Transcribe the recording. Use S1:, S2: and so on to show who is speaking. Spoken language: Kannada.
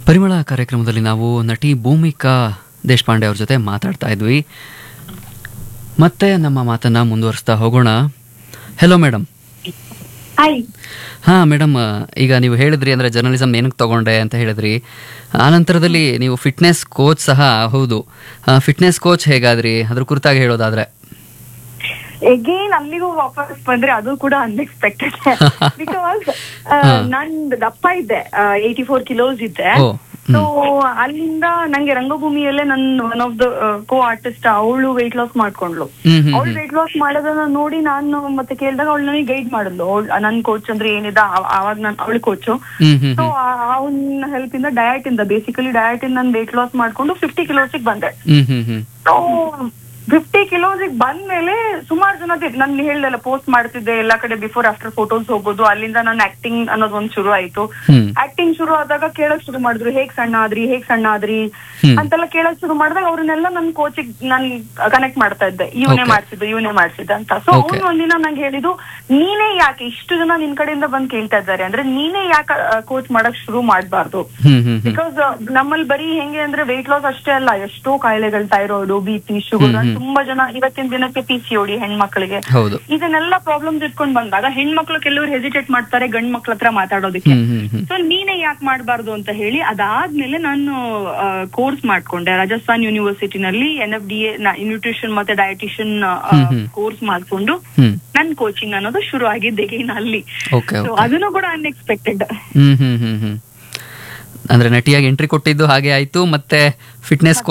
S1: ಪರಿಮಳ ಕಾರ್ಯಕ್ರಮದಲ್ಲಿ ನಾವು ನಟಿ ಭೂಮಿಕಾ ದೇಶಪಾಂಡೆ ಅವ್ರ ಜೊತೆ ಮಾತಾಡ್ತಾ ಇದ್ವಿ ಮತ್ತೆ ನಮ್ಮ ಮಾತನ್ನ ಮುಂದುವರಿಸ್ತಾ ಹೋಗೋಣ ಹೆಲೋ ಮೇಡಮ್
S2: ಹಾಯ್
S1: ಹಾ ಮೇಡಮ್ ಈಗ ನೀವು ಹೇಳಿದ್ರಿ ಅಂದ್ರೆ ಜರ್ನಲಿಸಮ್ ಏನಕ್ಕೆ ತಗೊಂಡೆ ಅಂತ ಹೇಳಿದ್ರಿ ಆ ನಂತರದಲ್ಲಿ ನೀವು ಫಿಟ್ನೆಸ್ ಕೋಚ್ ಸಹ ಹೌದು ಫಿಟ್ನೆಸ್ ಕೋಚ್ ಹೇಗಾದ್ರಿ ಅದ್ರ ಕುರಿತಾಗಿ ಹೇಳೋದಾದ್ರೆ
S2: ಎಗೇನ್ ಅಲ್ಲಿಗೂ ವಾಪಸ್ ಬಂದ್ರೆ ಅದು ಕೂಡ ಅನ್ಎಕ್ಸ್ಪೆಕ್ಟೆಡ್ ಬಿಕಾಸ್ ನಾನ್ ದಪ್ಪ ಇದ್ದೆ ಏಯ್ಟಿ ಫೋರ್ ಕಿಲೋಸ್ ಇದ್ದೆ
S1: ಓ
S2: ಸೊ ಅಲ್ಲಿಂದ ನಂಗೆ ರಂಗಭೂಮಿಯಲ್ಲೇ ನನ್ one of the co artist ಅವಳು ವೆಯ್ಟ್ ಲಾಸ್ ಮಾಡ್ಕೊಂಡ್ಲು
S1: ಹ್ಮ್ ಹ್ಮ್
S2: ಅವಳು ವೆಯ್ಟ್ ಲಾಸ್ ಮಾಡೋದನ್ನ ನೋಡಿ ನಾನು ಮತ್ತೆ ಕೇಳಿದಾಗ ಅವಳು ನನಗೆ ಗೈಡ್ ಮಾಡಿದ್ಲು ಅವಳು ನನ್ ಕೋಚ್ ಅಂದ್ರೆ ಏನಿದೆ ಆ- ಆವಾಗ ನಾನು ಅವಳು ಕೋಚು
S1: ಹ್ಮ್ ಹ್ಮ್
S2: ಸೊ ಅವನ ಹೆಲ್ಪ್ ಇಂದ ಡಯಟ್ ಇಂದ ಬೇಸಿಕಲಿ ಡಯಟ್ ಇಂದ ನಾನು ವೆಯ್ಟ್ ಲಾಸ್ ಮಾಡ್ಕೊಂಡು ಫಿಫ್ಟಿ ಕಿಲೋಸಿಗೆ ಬಂದೆ
S1: ಹ್ಮ್ ಹ್ಮ್ ಹ್ಮ್
S2: ಸೊ ಫಿಫ್ಟಿ ಕಿಲೋಸಿಗೆ ಬಂದ್ಮೇಲೆ ಸುಮಾರು ಜನ ನಾನು ಹೇಳ್ದಲ್ಲ ಪೋಸ್ಟ್ ಮಾಡ್ತಿದ್ದೆ ಎಲ್ಲಾ ಕಡೆ ಬಿಫೋರ್ ಆಫ್ಟರ್ ಫೋಟೋಸ್ ಹೋಗೋದು ಅಲ್ಲಿಂದ ನಾನು ಆಕ್ಟಿಂಗ್ ಅನ್ನೋದು ಒಂದ್ ಶುರು ಆಯ್ತು
S1: ಹ್ಮ್
S2: ಆಕ್ಟಿಂಗ್ ಶುರು ಆದಾಗ ಕೇಳಕ್ ಶುರು ಮಾಡಿದ್ರು ಹೇಗ್ ಸಣ್ಣ ಆದ್ರಿ ಹೇಗ್ ಸಣ್ಣ ಆದ್ರಿ
S1: ಹ್ಮ್.
S2: ಅಂತೆಲ್ಲ ಕೇಳಕ್ ಶುರು ಮಾಡಿದಾಗ ಅವ್ರನ್ನೆಲ್ಲ ನನ್ ಕೋಚಿಗ್ ನಾನ್ ಕನೆಕ್ಟ್ ಮಾಡ್ತಾ ಇದ್ದೆ ಇವನೇ
S1: Okay.
S2: ಮಾಡ್ಸಿದ್ದು ಇವನೇ ಮಾಡ್ಸಿದ್ದ ಅಂತ ಸೊ
S1: Okay.
S2: ಅವ್ನು ಒಂದಿನ ನಂಗೆ ಹೇಳಿದ್ದು ನೀನೇ ಯಾಕೆ ಇಷ್ಟು ಜನ ನಿನ್ ಕಡೆಯಿಂದ ಬಂದ್ ಕೇಳ್ತಾ ಇದ್ದಾರೆ ಅಂದ್ರೆ ನೀನೇ ಯಾಕೆ ಕೋಚ್ ಮಾಡಕ್ ಶುರು ಮಾಡ್ಬಾರ್ದು
S1: ಹ್ಮ್ ಹ್ಮ್ ಹ್ಮ್
S2: ಬಿಕಾಸ್ ನಮ್ಮಲ್ಲಿ ಬರೀ ಹೆಂಗೆ ಅಂದ್ರೆ ವೆಯ್ಟ್ ಲಾಸ್ ಅಷ್ಟೇ ಅಲ್ಲ ಎಷ್ಟೋ ಕಾಯಿಲೆಗಳು ಥೈರಾಯ್ಡ್ ಬಿ ಪಿ ಶುಗರ್
S1: ಹ್ಮ್, ಹ್ಮ್.
S2: ತುಂಬಾ ಜನ ಇವತ್ತಿನ ದಿನಕ್ಕೆ ಪಿ ಸಿ ಓಡಿ ಹೆಣ್ಮಕ್ಳಿಗೆ
S1: ಹೌದು
S2: ಇದನ್ನೆಲ್ಲ ಪ್ರಾಬ್ಲಮ್ಸ್ ಇಟ್ಕೊಂಡ್ ಬಂದಾಗ ಹೆಣ್ಮಕ್ಳು ಕೆಲವರು ಹೆಸಿಟೇಟ್ ಮಾಡ್ತಾರೆ ಗಂಡ್ ಮಕ್ಳ ಹತ್ರ ಮಾತಾಡೋದಕ್ಕೆ
S1: ಹ್ಮ್ ಹ್ಮ್ ಹ್ಮ್
S2: ಸೊ ನೀನೇ ಯಾಕೆ ಮಾಡಬಾರ್ದು ಅಂತ ಹೇಳಿ ಅದಾದ್ಮೇಲೆ ನಾನು ಕೋರ್ಸ್ ಮಾಡ್ಕೊಂಡೆ ರಾಜಸ್ಥಾನ್ ಯೂನಿವರ್ಸಿಟಿನಲ್ಲಿ N F D A nutrition ಮತ್ತೆ ಡಯಟಿಷಿಯನ್
S1: ಹ್ಮ್, ಹ್ಮ್.
S2: ಕೋರ್ಸ್ ಮಾಡ್ಕೊಂಡು
S1: ಹ್ಮ್
S2: ನನ್ ಕೋಚಿಂಗ್ ಅನ್ನೋದು ಶುರು ಆಗಿದ್ದೆ ಇನ್ನು ಅಲ್ಲಿ
S1: ಓಕೆ
S2: ಸೊ
S1: ಓಕೆ
S2: ಅದನ್ನು ಕೂಡ ಅನ್ಎಕ್ಸ್ಪೆಕ್ಟೆಡ್
S1: ಹ್ಮ್ ಹ್ಮ್ ಹ್ಮ್ ಹ್ಮ್ ಅಂದ್ರೆ ನಟಿಯಾಗಿ ಎಂಟ್ರಿ ಕೊಟ್ಟಿದ್ದು ಹಾಗೆ ಆಯ್ತು ಮತ್ತೆ ಫಿಟ್ನೆಸ್